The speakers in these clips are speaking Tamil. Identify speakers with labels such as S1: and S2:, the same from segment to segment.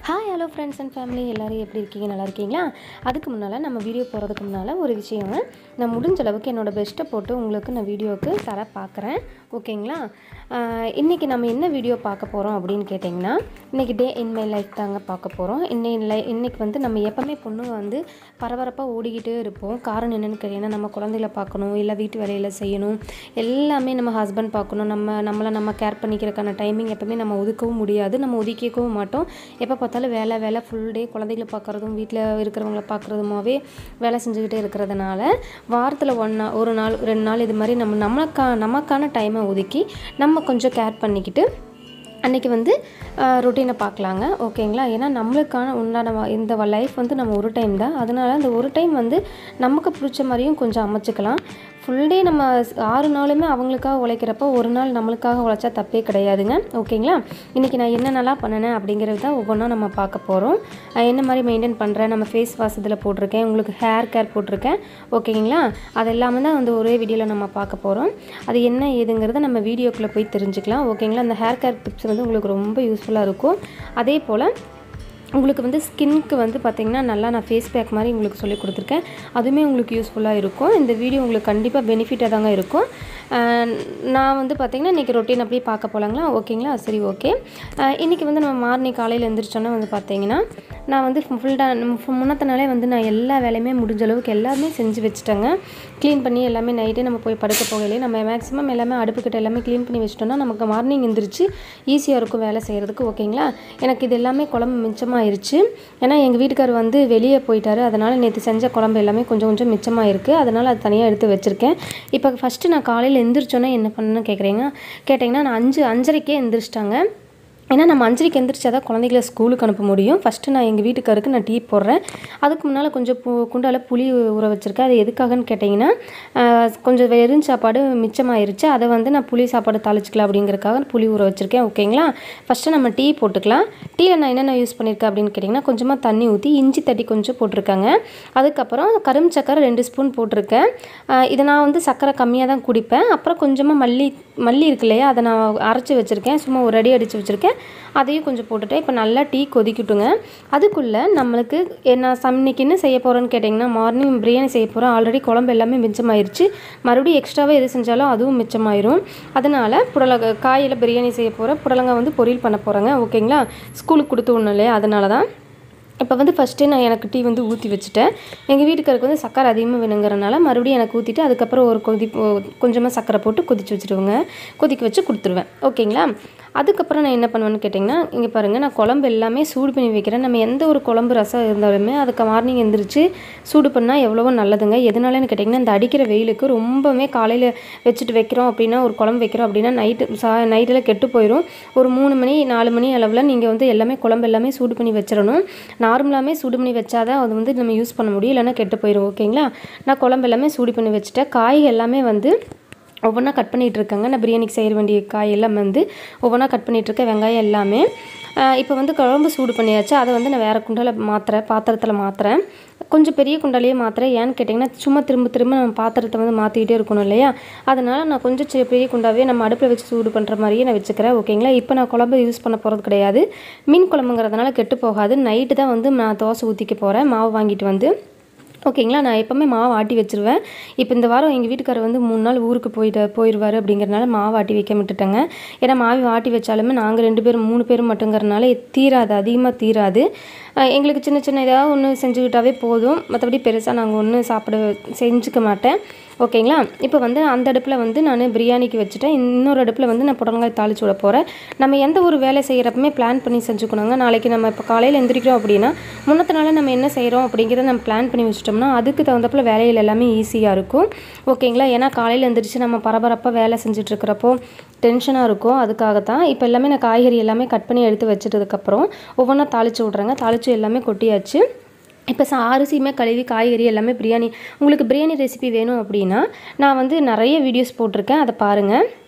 S1: hi hello friends and family எல்லோரும் எப்படி இருக்கீங்க நல்லா இருக்கீங்களா அதுக்கு முன்னால் நம்ம வீடியோ போகிறதுக்கு முன்னால் ஒரு விஷயம் நான் முடிஞ்ச அளவுக்கு என்னோடய பெஸ்ட்டை போட்டு உங்களுக்கு நான் வீடியோவுக்கு தர பார்க்குறேன் ஓகேங்களா இன்றைக்கி நம்ம என்ன வீடியோ பார்க்க போகிறோம் அப்படின்னு கேட்டிங்கன்னா இன்றைக்கி டே இன் மை லைஃப் தாங்க பார்க்க போகிறோம் இன்னைக்கு லை இன்றைக்கி வந்து நம்ம எப்போவுமே பொண்ணுங்க வந்து பரபரப்பாக ஓடிக்கிட்டே இருப்போம் காரணம் என்னென்னு கேட்டிங்கன்னா நம்ம குழந்தைகளை பார்க்கணும் இல்லை வீட்டு வேலையில் செய்யணும் எல்லாமே நம்ம ஹஸ்பண்ட் பார்க்கணும் நம்ம நம்மளை நம்ம கேர் பண்ணிக்கிறதுக்கான டைமிங் எப்போவுமே நம்ம ஒதுக்கவும் முடியாது நம்ம ஒதுக்கிக்கவும் மாட்டோம் எப்போ பார்த்தாலும் வேலை வேலை ஃபுல் டே குழந்தைகளை பார்க்குறதும் வீட்டில் இருக்கிறவங்கள பார்க்குறதுமாவே வேலை செஞ்சுக்கிட்டே இருக்கிறதுனால வாரத்தில் ஒன் நா ஒரு நாள் ரெண்டு நாள் இது மாதிரி நம்ம நமக்கா நமக்கான டைமை ஒதுக்கி நம்ம கொஞ்சம் கேர் பண்ணிக்கிட்டு அன்றைக்கி வந்து ரொட்டீனை பார்க்கலாங்க ஓகேங்களா ஏன்னா நம்மளுக்கான உண்டான வ- இந்த லைஃப் வந்து நம்ம ஒரு டைம் தான் அதனால் அந்த ஒரு டைம் வந்து நமக்கு பிடிச்ச மாதிரியும் கொஞ்சம் அமைச்சுக்கலாம் ஃபுல் டே நம்ம ஸ்- ஆறு நாளுமே அவங்களுக்காக உழைக்கிறப்ப ஒரு நாள் நம்மளுக்காக உழைச்சா தப்பே கிடையாதுங்க ஓகேங்களா இன்றைக்கி நான் என்னென்னலாம் பண்ணினேன் அப்படிங்கிறது தான் ஒவ்வொன்றா நம்ம பார்க்க போகிறோம் என்ன மாதிரி மெயின்டைன் பண்ணுறேன் நம்ம ஃபேஸ் வாஷ் இதில் போட்டிருக்கேன் உங்களுக்கு ஹேர் கேர் போட்டிருக்கேன் ஓகேங்களா அது எல்லாமே தான் வந்து ஒரே வீடியோவில் நம்ம பார்க்க போகிறோம் அது என்ன ஏதுங்கிறத நம்ம வீடியோக்குள்ளே போய் தெரிஞ்சுக்கலாம் ஓகேங்களா அந்த ஹேர் கேர் டிப்ஸ் வந்து உங்களுக்கு ரொம்ப யூஸ்ஃபுல்லாக இருக்கும் அதே போல் உங்களுக்கு வந்து ஸ்கின்க்கு வந்து பார்த்திங்கன்னா நல்லா நான் ஃபேஸ் பேக் மாதிரி உங்களுக்கு சொல்லி கொடுத்துருக்கேன் அதுவுமே உங்களுக்கு யூஸ்ஃபுல்லாக இருக்கும் இந்த வீடியோ உங்களுக்கு கண்டிப்பாக பெனிஃபிட்டாக தாங்க இருக்கும் அஹ் நான் வந்து பார்த்திங்கன்னா இன்றைக்கி ரொட்டீன் அப்படியே பார்க்க போகலாங்களா ஓகேங்களா சரி ஓகே இன்றைக்கி வந்து நம்ம மார்னிங் காலையில் எழுந்திரிச்சோன்னா வந்து பார்த்திங்கன்னா நான் வந்து ஃபுல் டே முன்னத்த நாளே வந்து நான் எல்லா வேலையுமே முடிஞ்ச அளவுக்கு எல்லாமே செஞ்சு வச்சுட்டேங்க க்ளீன் பண்ணி எல்லாமே நைட்டே நம்ம போய் படுக்க போகலையே நம்ம மேக்ஸிமம் எல்லாமே அடுப்புக்கிட்ட எல்லாமே க்ளீன் பண்ணி வச்சிட்டோம்னா நமக்கு மார்னிங் எந்திரிச்சு ஈஸியாக இருக்கும் வேலை செய்கிறதுக்கு ஓகேங்களா எனக்கு இது எல்லாமே குழம்பு மிச்சமாயிருச்சு ஏன்னா எங்கள் வீட்டுக்கார் வந்து வெளியே போயிட்டாரு அதனால் நேற்று செஞ்ச குழம்பு எல்லாமே கொஞ்சம் கொஞ்சம் மிச்சமாக இருக்குது அதனால் அது தனியாக எடுத்து வச்சுருக்கேன் இப்போ ஃபஸ்ட்டு நான் காலையில் எந்திரிச்சோன்னே என்ன பண்ணணும்னு கேட்குறீங்க கேட்டிங்கன்னா நான் அஞ்சு அஞ்சரைக்கே எந்திரிச்சிட்டாங்க ஏன்னா நம்ம அஞ்சரைக்கு எந்திரிச்சா தான் குழந்தைகள ஸ்கூலுக்கு அனுப்ப முடியும் ஃபஸ்ட்டு நான் எங்கள் வீட்டுக்காருக்கு நான் டீ போடுறேன் அதுக்கு முன்னால் கொஞ்சம் பு குண்டால புளி ஊற வச்சுருக்கேன் அது எதுக்காகன்னு கேட்டிங்கன்னா ஆஹ், கொஞ்சம் வெறும் சாப்பாடு மிச்சமாயிருச்சு அதை வந்து நான் புளி சாப்பாடு தாளிச்சிக்கலாம் அப்படிங்கிறதுக்காக புளி ஊற வச்சுருக்கேன் ஓகேங்களா ஃபஸ்ட்டு நம்ம டீ போட்டுக்கலாம் டீயில் நான் என்னென்ன யூஸ் பண்ணியிருக்கேன் அப்படின்னு கேட்டிங்கன்னா கொஞ்சமாக தண்ணி ஊற்றி இஞ்சி தட்டி கொஞ்சம் போட்டிருக்காங்க அதுக்கப்புறம் கரும்பு சக்கரை ரெண்டு ஸ்பூன் போட்டிருக்கேன் ஆஹ், இதை நான் வந்து சக்கரை கம்மியாக தான் குடிப்பேன் அப்புறம் கொஞ்சமாக மல்லி மல்லி இருக்கு இல்லையா அதை நான் அரைச்சி வச்சுருக்கேன் சும்மா ஒரு அடி அடித்து வச்சுருக்கேன் அதையும் கொஞ்சம் போட்டுட்டு இப்போ நல்லா டீ கொதிக்கட்டுங்க அதுக்குள்ளே நம்மளுக்கு என்ன சம் இன்னைக்கு என்ன செய்ய போகிறோன்னு கேட்டிங்கன்னா மார்னிங் பிரியாணி செய்ய போகிறோம் ஆல்ரெடி குழம்பு எல்லாமே மிச்சமாயிருச்சு மறுபடியும் எக்ஸ்ட்ராவாக எது செஞ்சாலும் அதுவும் மிச்சமாயிரும் அதனால் புடலங்க காயில் பிரியாணி செய்ய போகிறேன் புடலங்காய் வந்து பொரியல் பண்ண போகிறேங்க ஓகேங்களா ஸ்கூலுக்கு கொடுத்து விடணும் இல்லையா அதனால தான் இப்போ வந்து ஃபஸ்ட்டே நான் எனக்கு டீ வந்து ஊற்றி வச்சுட்டேன் எங்கள் வீட்டுக்காருக்கு வந்து சக்கரை அதிகமாக வேணுங்கிறனால மறுபடியும் எனக்கு ஊற்றிட்டு அதுக்கப்புறம் ஒரு கொதி கொஞ்சமாக சக்கரை போட்டு கொதிச்சு வச்சுருவேங்க கொதிக்க வச்சு கொடுத்துருவேன் ஓகேங்களா அதுக்கப்புறம் நான் என்ன பண்ணுவேன்னு கேட்டிங்கன்னா இங்கே பாருங்கள் நான் குழம்பு எல்லாமே சூடு பண்ணி வைக்கிறேன் நம்ம எந்த ஒரு குழம்பு ரசம் இருந்தாலுமே அதுக்கு மார்னிங் எந்திரிச்சு சூடு பண்ணால் எவ்வளவோ நல்லதுங்க எதனாலன்னு கேட்டிங்கன்னா இந்த அடிக்கிற வெயிலுக்கு ரொம்பவே காலையில் வச்சுட்டு வைக்கிறோம் அப்படின்னா ஒரு குழம்பு வைக்கிறோம் அப்படின்னா நைட்டு சா நைட்டில் கெட்டு போயிடும் ஒரு மூணு மணி நாலு மணி அளவில் நீங்கள் வந்து எல்லாமே குழம்பு எல்லாமே சூடு பண்ணி வச்சிடணும் நார்மலாகவே சூடு பண்ணி வச்சாதான் அது வந்து நம்ம யூஸ் பண்ண முடியும் இல்லைன்னா கெட்டு போயிடும் ஓகேங்களா நான் குழம்பு எல்லாமே சூடு பண்ணி வச்சுட்டேன் காய் எல்லாமே வந்து ஒவ்வொன்றா கட் பண்ணிகிட்டு இருக்கேங்க நான் பிரியாணிக்கு செய்ய வேண்டிய காய் எல்லாம் வந்து ஒவ்வொன்றா கட் பண்ணிகிட்டு இருக்கேன் வெங்காயம் எல்லாமே இப்போ வந்து குழம்பு சூடு பண்ணியாச்சு அதை வந்து நான் வேறு குண்டால மாற்றுறேன் பாத்திரத்தில் மாற்றுறேன் கொஞ்சம் பெரிய குண்டாலேயே மாற்றுறேன் ஏன்னு கேட்டிங்கன்னா சும்மா திரும்ப திரும்ப நம்ம பாத்திரத்தை வந்து மாற்றிக்கிட்டே இருக்கணும் இல்லையா அதனால் நான் கொஞ்சம் சி- பெரிய குண்டாவே நம்ம அடுப்பில் வச்சு சூடு பண்ணுற மாதிரியே நான் வச்சுக்கிறேன் ஓகேங்களா இப்போ நான் குழம்பு யூஸ் பண்ண போகிறது கிடையாது மீன் குழம்புங்கிறதுனால கெட்டு போகாது நைட்டு தான் வந்து நான் தோசை ஊற்றிக்க போகிறேன் மாவு வாங்கிட்டு வந்து ஓகேங்களா நான் எப்போவுமே மாவு ஆட்டி வச்சிருவேன் இப்போ இந்த வாரம் எங்கள் வீட்டுக்காரர் வந்து மூணு நாள் ஊருக்கு போயிட்டு போயிடுவார் அப்படிங்கிறனால மாவு ஆட்டி வைக்க விட்டுட்டேங்க ஏன்னா மாவு ஆட்டி வச்சாலுமே நாங்கள் ரெண்டு பேரும் மூணு பேரும் மட்டுங்கிறனால தீராது அதிகமாக தீராது அஹ் எங்களுக்கு சின்ன சின்ன ஏதாவது ஒன்று செஞ்சுக்கிட்டாவே போதும் மற்றபடி பெருசாக நாங்கள் ஒன்றும் சாப்பிட செஞ்சுக்க மாட்டேன் ஓகேங்களா இப்போ வந்து அந்த அடுப்பில் வந்து நான் பிரியாணிக்கு வச்சுட்டேன் இன்னொரு அடுப்பில் வந்து நான் புடலங்காய் தாளிச்சு விட போகிறேன் நம்ம எந்த ஒரு வேலை செய்கிறப்பமே பிளான் பண்ணி செஞ்சுக்கணுங்க நாளைக்கு நம்ம இப்போ காலையில் எந்திரிக்கிறோம் அப்படின்னா முன்னத்த நாள் நம்ம என்ன செய்கிறோம் அப்படிங்கிறத நம்ம பிளான் பண்ணி வச்சிட்டோம்னா அதுக்கு தகுந்தப்பில் வேலைகள் எல்லாமே ஈஸியாக இருக்கும் ஓகேங்களா ஏன்னா காலையில் எந்திரிச்சு நம்ம பரபரப்பாக வேலை செஞ்சுட்டு இருக்கிறப்போ டென்ஷனாக இருக்கும் அதுக்காகத்தான் இப்போ எல்லாமே நான் காய்கறி எல்லாமே கட் பண்ணி எடுத்து வச்சிட்டதுக்கப்புறம் ஒவ்வொன்றா தாளிச்சு விட்றேங்க தாளிச்சு எல்லாமே கொட்டியாச்சு இப்போ சா அரிசியுமே கழுவி காய்கறி எல்லாமே பிரியாணி உங்களுக்கு பிரியாணி ரெசிபி வேணும் அப்படின்னா நான் வந்து நிறைய வீடியோஸ் போட்டிருக்கேன் அதை பாருங்கள்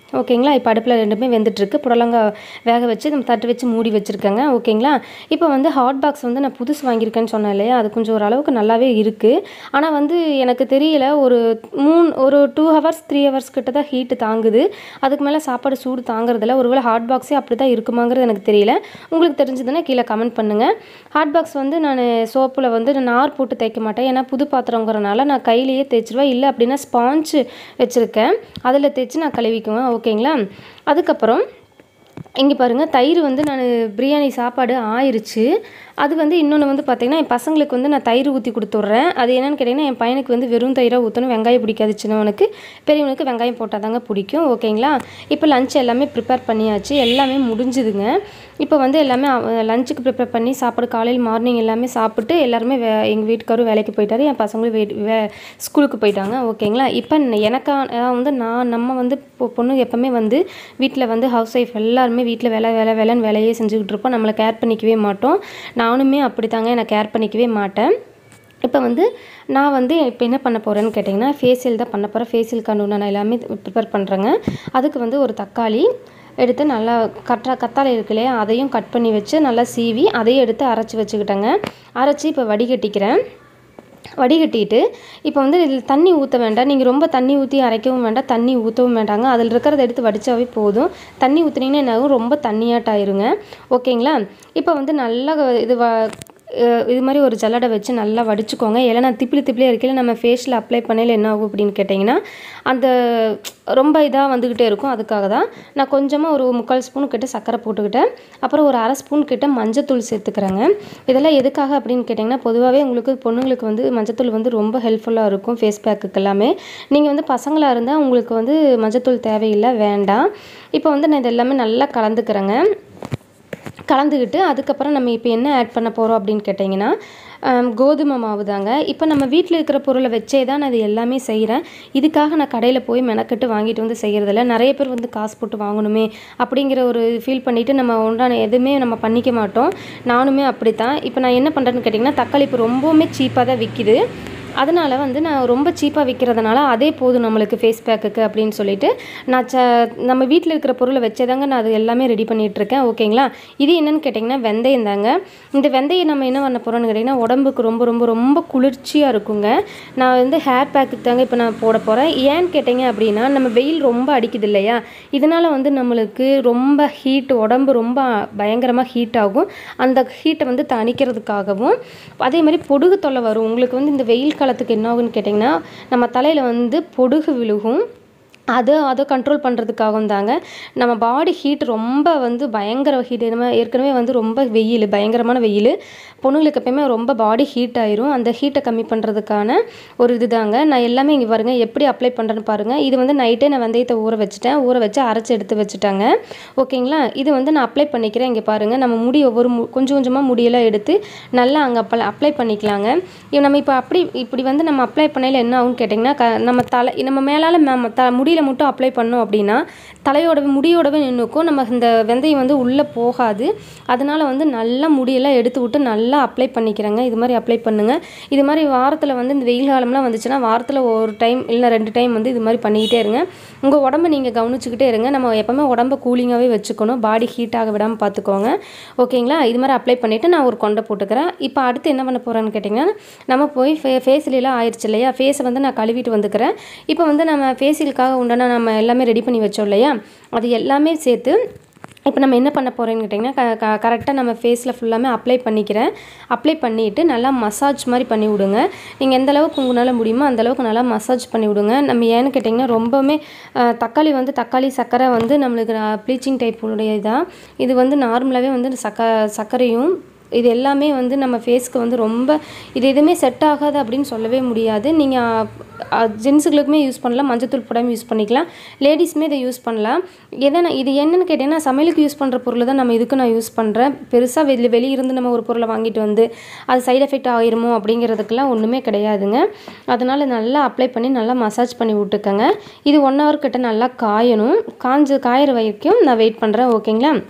S1: ஓகேங்களா இப்போ அடுப்பில் ரெண்டுமே வெந்துட்டுருக்கு புடலங்காய் வேக வச்சு நம்ம தட்டு வச்சு மூடி வச்சுருக்கேங்க ஓகேங்களா இப்போ வந்து ஹாட் பாக்ஸ் வந்து நான் புதுசு வாங்கியிருக்கேன்னு சொன்னேன் இல்லையா அது கொஞ்சம் ஓரளவுக்கு நல்லாவே இருக்குது ஆனால் வந்து எனக்கு தெரியல ஒரு மூணு ஒரு டூ ஹவர்ஸ் த்ரீ ஹவர்ஸ் கிட்ட தான் ஹீட்டு தாங்குது அதுக்கு மேலே சாப்பாடு சூடு தாங்குறதில்ல ஒருவேளை ஹாட் பாக்ஸே அப்படி தான் இருக்குமாங்கிறது எனக்கு தெரியல உங்களுக்கு தெரிஞ்சதுன்னா கீழே கமெண்ட் பண்ணுங்கள் ஹாட் பாக்ஸ் வந்து நான் சோப்பில் வந்து நான் நார் போட்டு தைக்க மாட்டேன் ஏன்னா புது பாத்திரங்கிறனால நான் கையிலேயே தேய்ச்சிருவேன் இல்லை அப்படின்னா ஸ்பாஞ்சு வச்சுருக்கேன் அதில் தேய்ச்சி நான் கழுவிக்குவேன் ஓகேங்களா அதுக்கப்புறம் இங்கே பாருங்கள் தயிர் வந்து நான் பிரியாணி சாப்பாடு ஆயிருச்சு அது வந்து இன்னொன்று வந்து பார்த்திங்கன்னா என் பசங்களுக்கு வந்து நான் தயிர் ஊற்றி கொடுத்துட்றேன் அது என்னென்னு கேட்டிங்கன்னா என் பையனுக்கு வந்து வெறும் தயிராக ஊற்றணும் வெங்காயம் பிடிக்காது சின்னவனுக்கு பெரியவனுக்கு வெங்காயம் போட்டால் தாங்க பிடிக்கும் ஓகேங்களா இப்போ லஞ்ச் எல்லாமே ப்ரிப்பேர் பண்ணியாச்சு எல்லாமே முடிஞ்சுதுங்க இப்போ வந்து எல்லாமே லஞ்சுக்கு ப்ரிப்பேர் பண்ணி சாப்பாடு காலையில் மார்னிங் எல்லாமே சாப்பிட்டு எல்லாருமே வே எங்கள் வீட்டுக்காரும் வேலைக்கு போயிட்டாரு என் பசங்களும் வே வே ஸ்கூலுக்கு போயிட்டாங்க ஓகேங்களா இப்போ எனக்காக வந்து நான் நம்ம வந்து பொ- பொண்ணு எப்போவுமே வந்து வீட்டில் வந்து ஹவுஸ் ஒய்ஃப் எல்லாருமே வீட்டில் வேலை வேலை வேலைன்னு வேலையே செஞ்சுக்கிட்டு இருப்போம் நம்மளை கேர் பண்ணிக்கவே மாட்டோம் நானுமே அப்படி தாங்க நான் கேர் பண்ணிக்கவே மாட்டேன் இப்போ வந்து நான் வந்து இப்போ என்ன பண்ண போகிறேன்னு கேட்டிங்கன்னா ஃபேஷியல் தான் பண்ண போகிறேன் ஃபேஷியலுக்கான நான் எல்லாமே ப்ரிப்பேர் பண்ணுறேங்க அதுக்கு வந்து ஒரு தக்காளி எடுத்து நல்லா கட்டா கத்தாழை இருக்கு இல்லையா அதையும் கட் பண்ணி வச்சு நல்லா சீவி அதையும் எடுத்து அரைச்சி வச்சுக்கிட்டேங்க அரைச்சி இப்போ வடிகட்டிக்கிறேன் வடிகட்டிட்டு இப்போ வந்து இதில் தண்ணி ஊற்ற வேண்டாம் நீங்கள் ரொம்ப தண்ணி ஊற்றி அரைக்கவும் வேண்டாம் தண்ணி ஊற்றவும் வேண்டாங்க அதில் இருக்கிறத எடுத்து வடிச்சாவே போதும் தண்ணி ஊற்றுனீங்கன்னா என்ன ஆகும் ரொம்ப தண்ணியாட்டாயிருங்க ஓகேங்களா இப்போ வந்து நல்லா இது வ அஹ் இது மாதிரி ஒரு ஜல்லடை வச்சு நல்லா வடிச்சுக்கோங்க இல்லைனா திப்பிலி திப்பிலியாக இருக்கையில் நம்ம ஃபேஸில் அப்ளை பண்ணையில் என்ன ஆகும் அப்படின்னு கேட்டிங்கன்னா அந்த ரொம்ப இதாக வந்துக்கிட்டே இருக்கும் அதுக்காக தான் நான் கொஞ்சமாக ஒரு முக்கால் ஸ்பூன் கிட்ட சர்க்கரை போட்டுக்கிட்டேன் அப்புறம் ஒரு அரை ஸ்பூன் கிட்ட மஞ்சத்தூள் சேர்த்துக்கிறேங்க இதெல்லாம் எதுக்காக அப்படின்னு கேட்டிங்கன்னா பொதுவாகவே உங்களுக்கு பொண்ணுங்களுக்கு வந்து மஞ்சத்தூள் வந்து ரொம்ப ஹெல்ப்ஃபுல்லாக இருக்கும் ஃபேஸ் பேக்குக்கு எல்லாமே நீங்கள் வந்து பசங்களாக இருந்தால் உங்களுக்கு வந்து மஞ்சத்தூள் தேவையில்லை வேண்டாம் இப்போ வந்து நான் இது எல்லாமே நல்லா கலந்துக்கிறேங்க கலந்துக்கிட்டு அதுக்கப்புறம் நம்ம இப்போ என்ன ஆட் பண்ண போகிறோம் அப்படின்னு கேட்டிங்கன்னா ஆம், கோதுமை மாவு தாங்க இப்போ நம்ம வீட்டில் இருக்கிற பொருளை வச்சே தான் நான் இது எல்லாமே செய்கிறேன் இதுக்காக நான் கடையில் போய் மெனக்கட்டு வாங்கிட்டு வந்து செய்கிறதில்ல நிறைய பேர் வந்து காசு போட்டு வாங்கணுமே அப்படிங்கிற ஒரு ஃபீல் பண்ணிவிட்டு நம்ம ஒன்றான எதுவுமே நம்ம பண்ணிக்க மாட்டோம் நானுமே அப்படி தான் இப்போ நான் என்ன பண்ணுறேன்னு கேட்டிங்கன்னா தக்காளி இப்போ ரொம்பவுமே சீப்பாக தான் விற்கிது அதனால் வந்து நான் ரொம்ப சீப்பாக விற்கிறதுனால அதே போதும் நம்மளுக்கு ஃபேஸ் பேக்குக்கு அப்படின்னு சொல்லிட்டு நான் ச நம்ம வீட்டில் இருக்கிற பொருளை வச்சே தாங்க நான் அது எல்லாமே ரெடி பண்ணிகிட்ருக்கேன் ஓகேங்களா இது என்னன்னு கேட்டிங்கன்னா வெந்தயம் தாங்க இந்த வெந்தயம் நம்ம என்ன பண்ண போகிறோம்னு கேட்டிங்கன்னா உடம்புக்கு ரொம்ப ரொம்ப ரொம்ப குளிர்ச்சியாக இருக்குங்க நான் வந்து ஹேர் பேக்குக்கு தாங்க இப்போ நான் போட போகிறேன் ஏன்னு கேட்டிங்க அப்படின்னா நம்ம வெயில் ரொம்ப அடிக்குது இல்லையா இதனால் வந்து நம்மளுக்கு ரொம்ப ஹீட் உடம்பு ரொம்ப பயங்கரமாக ஹீட் ஆகும் அந்த ஹீட்டை வந்து தணிக்கிறதுக்காகவும் அதே மாதிரி பொடுகு தொல்லை வரும் உங்களுக்கு வந்து இந்த வெயில் காலத்துக்கு என்ன ஆகுன்னு கேட்டிங்கன்னா நம்ம தலையில் வந்து பொடுகு விழுகும் அது அதை கண்ட்ரோல் பண்ணுறதுக்காகவும் தாங்க நம்ம பாடி ஹீட் ரொம்ப வந்து பயங்கர ஹீட் நம்ம ஏற்கனவே வந்து ரொம்ப வெயில் பயங்கரமான வெயில் பொண்ணுங்களுக்கு எப்பயுமே ரொம்ப பாடி ஹீட் ஆயிரும் அந்த ஹீட்டை கம்மி பண்ணுறதுக்கான ஒரு இது தாங்க நான் எல்லாமே இங்கே பாருங்க எப்படி அப்ளை பண்ணுறேன்னு பாருங்கள் இது வந்து நைட்டே நான் வெந்தயத்தை ஊற வச்சுட்டேன் ஊற வச்சு அரைச்சி எடுத்து வச்சுட்டாங்க ஓகேங்களா இது வந்து நான் அப்ளை பண்ணிக்கிறேன் இங்கே பாருங்கள் நம்ம முடி ஒவ்வொரு மு கொஞ்சம் கொஞ்சமாக முடியெல்லாம் எடுத்து நல்லா அங்கே அப்ளை அப்ளை பண்ணிக்கலாங்க இது நம்ம இப்போ அப்படி இப்படி வந்து நம்ம அப்ளை பண்ணையில் என்ன ஆகும்னு கேட்டிங்கன்னா க நம்ம தலை நம்ம மேலால் நம்ம த முடியில் மட்டும் அப்ளை பண்ணோம் அப்படின்னா தலையோடவே முடியோடவே நின்றுக்கும் நம்ம இந்த வெந்தயம் வந்து உள்ளே போகாது அதனால வந்து நல்லா முடியெல்லாம் எடுத்து விட்டு நல்லா அப்ளை பண்ணிக்கிறேங்க இது மாதிரி அப்ளை பண்ணுங்கள் இது மாதிரி வாரத்தில் வந்து இந்த வெயில் காலம்லாம் வந்துச்சுன்னா வாரத்தில் ஒரு டைம் இல்லை ரெண்டு டைம் வந்து இது மாதிரி பண்ணிக்கிட்டே இருங்க உங்கள் உடம்ப நீங்கள் கவனிச்சுக்கிட்டே இருங்க நம்ம எப்போவுமே உடம்ப கூலிங்காகவே வச்சுக்கணும் பாடி ஹீட் ஆக விடாமல் பார்த்துக்கோங்க ஓகேங்களா இது மாதிரி அப்ளை பண்ணிவிட்டு நான் ஒரு கொண்டை போட்டுக்கிறேன் இப்போ அடுத்து என்ன பண்ண போகிறேன்னு கேட்டிங்கன்னா நம்ம போய் ஃபே ஃபேஸ்லாம் ஆயிடுச்சு இல்லையா ஃபேஸை வந்து நான் கழுவிட்டு வந்துக்கிறேன் இப்போ வந்து நம்ம ஃபேஷியலுக்காக உண்டான நம்ம எல்லாமே ரெடி பண்ணி வச்சோம் இல்லையா அது எல்லாமே சேர்த்து இப்போ நம்ம என்ன பண்ண போகிறேன்னு கேட்டிங்கன்னா க க கரெக்டாக நம்ம ஃபேஸில் ஃபுல்லாமே அப்ளை பண்ணிக்கிறேன் அப்ளை பண்ணிவிட்டு நல்லா மசாஜ் மாதிரி பண்ணி விடுங்க நீங்கள் எந்த அளவுக்கு உங்களால் முடியுமோ அந்த அளவுக்கு நல்லா மசாஜ் பண்ணி விடுங்க நம்ம ஏன்னு கேட்டிங்கன்னா ரொம்பவுமே அஹ், தக்காளி வந்து தக்காளி சர்க்கரை வந்து நம்மளுக்கு ப்ளீச்சிங் டைப் உடைய இதான் இது வந்து நார்மலாகவே வந்து சக்க சர்க்கரையும் இது எல்லாமே வந்து நம்ம ஃபேஸ்க்கு வந்து ரொம்ப இது எதுவுமே செட் ஆகாது அப்படின்னு சொல்லவே முடியாது நீங்கள் ஜென்ஸுகளுக்குமே யூஸ் பண்ணலாம் மஞ்சத்தூள் போடாமல் யூஸ் பண்ணிக்கலாம் லேடிஸுமே இதை யூஸ் பண்ணலாம் எதை நான் இது என்னன்னு கேட்டிங்கன்னா சமையலுக்கு யூஸ் பண்ணுற பொருள் தான் நம்ம இதுக்கு நான் யூஸ் பண்ணுறேன் பெருசாக வெளியே வெளியிருந்து நம்ம ஒரு பொருளை வாங்கிட்டு வந்து அது சைடு எஃபெக்ட் ஆகிருமோ அப்படிங்கிறதுக்கெல்லாம் ஒன்றுமே கிடையாதுங்க அதனால் நல்லா அப்ளை பண்ணி நல்லா மசாஜ் பண்ணி விட்டுக்கங்க இது ஒன் ஹவர் கிட்ட நல்லா காயணும் காஞ்சு காயிற வரைக்கும் நான் வெயிட் பண்ணுறேன் ஓகேங்களா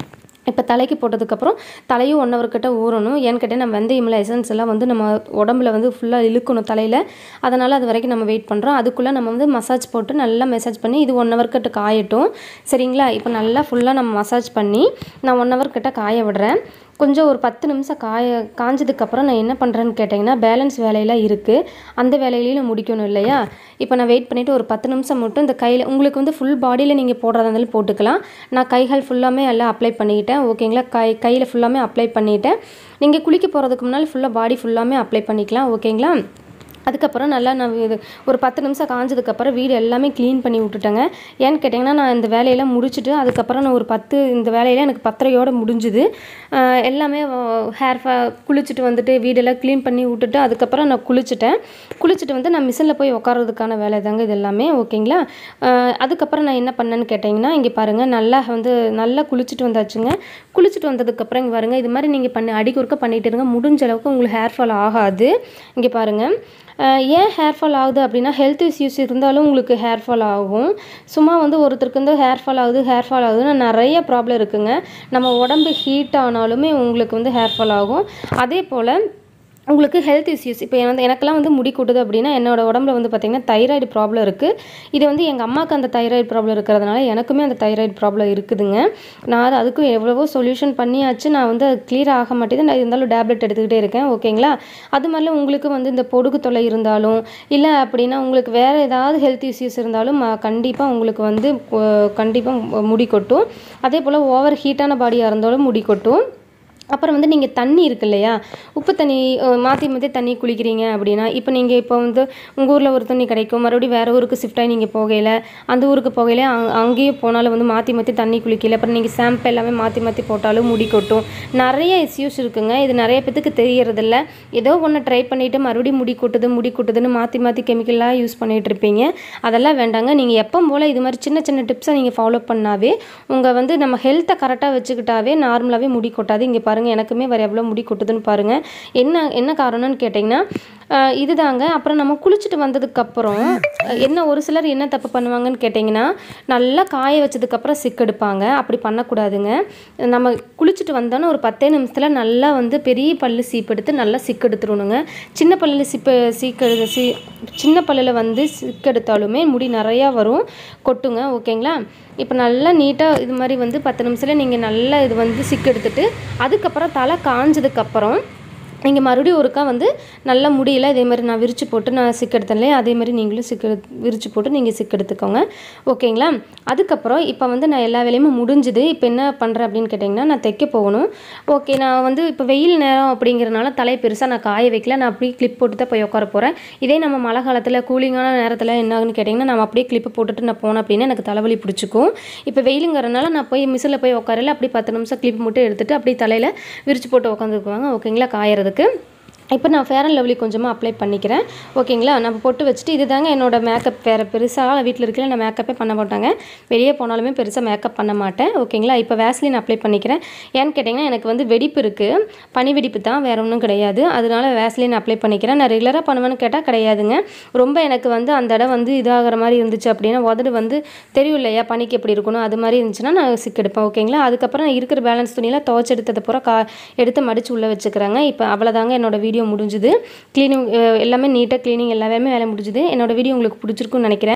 S1: இப்போ தலைக்கு போட்டதுக்கப்புறம் தலையும் ஒன் ஹவர் கிட்ட ஊறணும் ஏன்னு கேட்டால் நம்ம வெந்தயமில் எசன்ஸ் எல்லாம் வந்து நம்ம உடம்புல வந்து ஃபுல்லாக இழுக்கணும் தலையில் அதனால் அது வரைக்கும் நம்ம வெயிட் பண்ணுறோம் அதுக்குள்ளே நம்ம வந்து மசாஜ் போட்டு நல்லா மசாஜ் பண்ணி இது ஒன் ஹவர் கிட்ட காயட்டும் சரிங்களா இப்போ நல்லா ஃபுல்லாக நம்ம மசாஜ் பண்ணி நான் ஒன் ஹவர் கிட்ட காய விடுறேன் கொஞ்சம் ஒரு பத்து நிமிஷம் காய காஞ்சதுக்கப்புறம் நான் என்ன பண்ணுறேன்னு கேட்டிங்கன்னா பேலன்ஸ் வேலையெல்லாம் இருக்குது அந்த வேலையிலையும் நான் முடிக்கணும் இல்லையா இப்போ நான் வெயிட் பண்ணிவிட்டு ஒரு பத்து நிமிஷம் மட்டும் இந்த கையில் உங்களுக்கு வந்து ஃபுல் பாடியில் நீங்கள் போடுறதா இருந்தாலும் போட்டுக்கலாம் நான் கைகள் ஃபுல்லாமே எல்லாம் அப்ளை பண்ணிக்கிட்டேன் ஓகேங்களா கை கையில் ஃபுல்லாமே அப்ளை பண்ணிவிட்டேன் நீங்கள் குளிக்க போகிறதுக்கு முன்னால் ஃபுல்லாக பாடி ஃபுல்லாமே அப்ளை பண்ணிக்கலாம் ஓகேங்களா அதுக்கப்புறம் நல்லா நான் இது ஒரு பத்து நிமிஷம் காஞ்சதுக்கப்புறம் வீடு எல்லாமே க்ளீன் பண்ணி விட்டுட்டேங்க ஏன்னு கேட்டிங்கன்னா நான் இந்த வேலையெல்லாம் முடிச்சுட்டு அதுக்கப்புறம் நான் ஒரு பத்து இந்த வேலையெல்லாம் எனக்கு பத்தரையோடு முடிஞ்சுது ஆஹ் எல்லாமே ஹேர் ஃபா குளிச்சுட்டு வந்துட்டு வீடெல்லாம் க்ளீன் பண்ணி விட்டுட்டு அதுக்கப்புறம் நான் குளிச்சுட்டேன் குளிச்சுட்டு வந்து நான் மிஷினில் போய் உட்காரதுக்கான வேலை தாங்க இது எல்லாமே ஓகேங்களா ஆஹ் அதுக்கப்புறம் நான் என்ன பண்ணேன்னு கேட்டிங்கன்னா இங்கே பாருங்கள் நல்லா வந்து நல்லா குளிச்சுட்டு வந்தாச்சுங்க குளிச்சுட்டு வந்ததுக்கப்புறம் இங்கே பாருங்கள் இது மாதிரி நீங்கள் பண்ணி அடிக்கு ஒருக்க பண்ணிட்டு இருங்க முடிஞ்ச அளவுக்கு உங்களுக்கு ஹேர் ஃபால் ஆகாது இங்கே பாருங்கள் ஆஹ் ஏன் ஹேர் ஃபால் ஆகுது அப்படின்னா ஹெல்த் இஷ்யூஸ் இருந்தாலும் உங்களுக்கு ஹேர் ஃபால் ஆகும் சும்மா வந்து ஒருத்தருக்கு வந்து ஹேர் ஃபால் ஆகுது ஹேர் ஃபால் ஆகுதுன்னு நிறைய ப்ராப்ளம் இருக்குங்க நம்ம உடம்பு ஹீட் ஆனாலுமே உங்களுக்கு வந்து ஹேர் ஃபால் ஆகும் அதே போல் உங்களுக்கு ஹெல்த் இஷ்யூஸ் இப்போ வந்து எனக்கெல்லாம் வந்து முடி கொட்டுது அப்படின்னா என்னோட உடம்புல வந்து பார்த்திங்கன்னா தைராய்டு ப்ராப்ளம் இருக்குது இது வந்து எங்கள் அம்மாவுக்கு அந்த தைராய்டு ப்ராப்ளம் இருக்கிறதுனால எனக்குமே அந்த தைராய்டு ப்ராப்ளம் இருக்குதுங்க நான் அது அதுக்கும் எவ்வளவோ சொல்யூஷன் பண்ணியாச்சு நான் வந்து அது clear ஆக மாட்டேது நான் இருந்தாலும் டேப்லெட் எடுத்துக்கிட்டே இருக்கேன் ஓகேங்களா அது மாதிரிலாம் உங்களுக்கு வந்து இந்த பொடுகு தொல்லை இருந்தாலும் இல்லை அப்படின்னா உங்களுக்கு வேறு ஏதாவது ஹெல்த் இஷ்யூஸ் இருந்தாலும் கண்டிப்பாக உங்களுக்கு வந்து கண்டிப்பாக முடி கொட்டும் அதே போல் ஓவர் ஹீட்டான பாடியாக இருந்தாலும் முடி கொட்டும் அப்புறம் வந்து நீங்கள் தண்ணி இருக்கு இல்லையா உப்பு தண்ணி அஹ், மாற்றி மாற்றி தண்ணி குளிக்கிறீங்க அப்படின்னா இப்போ நீங்கள் இப்போ வந்து உங்கள் ஊரில் ஒரு தண்ணி கிடைக்கும் மறுபடியும் வேறு ஊருக்கு ஷிஃப்ட் ஆகி நீங்கள் போகையில் அந்த ஊருக்கு போகையில் அங் அங்கேயே போனாலும் வந்து மாற்றி மாற்றி தண்ணி குளிக்கல அப்புறம் நீங்கள் ஷாம்பு எல்லாமே மாற்றி மாற்றி போட்டாலும் முடி கொட்டும் நிறைய இஷ்யூஸ் இருக்குங்க இது நிறைய பேத்துக்கு தெரியறதில்ல ஏதோ ஒன்று ட்ரை பண்ணிவிட்டு மறுபடியும் முடி கொட்டுது முடி கொட்டுதுன்னு மாற்றி மாற்றி கெமிக்கலாக யூஸ் பண்ணிகிட்டு இருப்பீங்க அதெல்லாம் வேண்டாங்க நீங்கள் எப்போ போல் இது மாதிரி சின்ன சின்ன டிப்ஸை நீங்கள் ஃபாலோ பண்ணாவே உங்கள் வந்து நம்ம ஹெல்த்தை கரெக்டாக வச்சுக்கிட்டாவே நார்மலாகவே முடி கொட்டாது இங்கே பாருங்கள் எனக்குமே வேறு எவ்வளோ முடி கொட்டுதுன்னு பாருங்கள் என்ன என்ன காரணம்னு கேட்டிங்கன்னா ஆஹ் இதுதாங்க அப்புறம் நம்ம குளிச்சுட்டு வந்ததுக்கப்புறம் என்ன ஒரு சிலர் என்ன தப்பு பண்ணுவாங்கன்னு கேட்டிங்கன்னா நல்லா காய வச்சதுக்கப்புறம் சிக்கெடுப்பாங்க அப்படி பண்ணக்கூடாதுங்க நம்ம குளிச்சுட்டு வந்தோன்னே ஒரு பத்தே நிமிஷத்தில் நல்லா வந்து பெரிய பல்லு சீப்பெடுத்து நல்லா சிக்கெடுத்துடணுங்க சின்ன பல்லில் சிப்ப சீக்கெடு சி சின்ன பல்லில் வந்து சிக்கெடுத்தாலுமே முடி நிறையா வரும் கொட்டுங்க ஓகேங்களா இப்போ நல்லா நீட்டாக இது மாதிரி வந்து பத்து நிமிஷத்தில் நீங்கள் நல்லா இது வந்து சிக்கெடுத்துட்டு அதுக்கப்புறம் தலை காஞ்சதுக்கப்புறம் நீங்கள் மறுபடியும் ஒருக்கா வந்து நல்ல முடியல இதே மாதிரி நான் விரிச்சு போட்டு நான் சிக்கெடுத்தேன் இல்லையா அதே மாதிரி நீங்களும் சிக்க விரிச்சு போட்டு நீங்கள் சிக்கெடுத்துக்கோங்க ஓகேங்களா அதுக்கப்புறம் இப்போ வந்து நான் எல்லா வேலையுமே முடிஞ்சுது இப்போ என்ன பண்ணுறேன் அப்படின்னு கேட்டிங்கன்னா நான் தைக்க போகணும் ஓகே நான் வந்து இப்போ வெயில் நேரம் அப்படிங்கிறனால தலையை பெருசாக நான் காய வைக்கல நான் அப்படியே கிளிப் போட்டு தான் போய் உட்கார போகிறேன் இதே நம்ம மழை காலத்தில் கூலிங்கான நேரத்தில் என்ன ஆகுன்னு கேட்டிங்கன்னா நம்ம அப்படியே கிளிப்பு போட்டுட்டு நான் போனேன் அப்படின்னா எனக்கு தலைவலி பிடிச்சிக்கும் இப்போ வெயிலுங்கிறனால நான் போய் மிஷினில் போய் உட்காரல அப்படியே பத்து நிமிஷம் கிளிப் மட்டும் எடுத்துட்டு அப்படியே தலையில் விரிச்சு போட்டு உட்காந்துக்குவாங்க ஓகேங்களா காயறதுக்கு இப்போ நான் ஃபேர் அண்ட் லவ்லி கொஞ்சமாக அப்ளை பண்ணிக்கிறேன் ஓகேங்களா நம்ம பொட்டு வச்சுட்டு இது தாங்க என்னோட மேக்கப் வேறு பெருசாக வீட்டில் இருக்கல நான் மேக்கப்பே பண்ண மாட்டாங்க வெளியே போனாலுமே பெருசாக மேக்கப் பண்ண மாட்டேன் ஓகேங்களா இப்போ வேஸ்லின் அப்ளை பண்ணிக்கிறேன் ஏன்னு கேட்டிங்கன்னா எனக்கு வந்து வெடிப்பு இருக்குது பனி வெடிப்பு தான் வேறு ஒன்றும் கிடையாது அதனால வேஸ்லின் அப்ளை பண்ணிக்கிறேன் நான் ரெகுலராக பண்ணுவேன்னு கேட்டால் கிடையாதுங்க ரொம்ப எனக்கு வந்து அந்த இடம் வந்து இதாகிற மாதிரி இருந்துச்சு அப்படின்னா உதடு வந்து தெரியும் இல்லையா பனிக்கு எப்படி இருக்கணும் அது மாதிரி இருந்துச்சுன்னா நான் சிக் எடுப்பேன் ஓகேங்களா அதுக்கப்புறம் நான் இருக்கிற பேலன்ஸ் துணியெல்லாம் துவச்சி எடுத்தது பூரா கா எடுத்து மடித்து உள்ளே வச்சுக்கிறேங்க இப்போ அவ்வளோதாங்க என்னோட வீடியோ முடிஞ்சுது க்ளீனிங் எல்லாமே நீட்டாக க்ளீனிங் எல்லாமே வேலை முடிஞ்சுது என்னோட வீடியோ உங்களுக்கு பிடிச்சிருக்குன்னு நினைக்கிறேன்